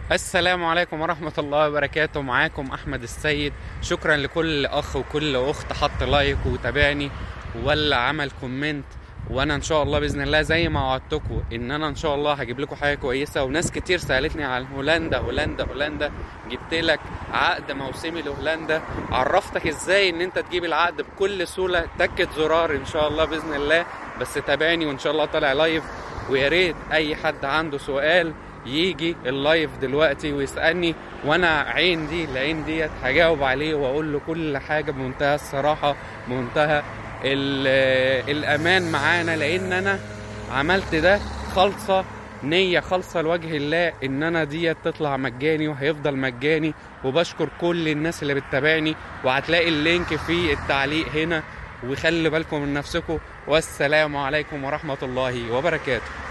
السلام عليكم ورحمة الله وبركاته معاكم أحمد السيد شكرا لكل أخ وكل أخت حط لايك وتابعني ولا عمل كومنت وانا ان شاء الله باذن الله زي ما وعدتكم ان انا ان شاء الله هجيب لكم حاجه كويسه وناس كتير سالتني عن هولندا هولندا هولندا جبت لك عقد موسمي لهولندا عرفتك ازاي ان انت تجيب العقد بكل سهوله تكه زرار ان شاء الله باذن الله بس تابعني وان شاء الله طالع لايف ويا ريت اي حد عنده سؤال يجي اللايف دلوقتي ويسالني وانا عين دي العين ديت هجاوب عليه واقول له كل حاجه بمنتهى الصراحه بمنتهى ال- الامان معانا لان انا عملت ده خالصه نية خالصة لوجه الله ان انا ديت تطلع مجاني وهيفضل مجاني وبشكر كل الناس اللي بتتابعني وهتلاقي اللينك في التعليق هنا وخلي بالكم من نفسكم والسلام عليكم ورحمة الله وبركاته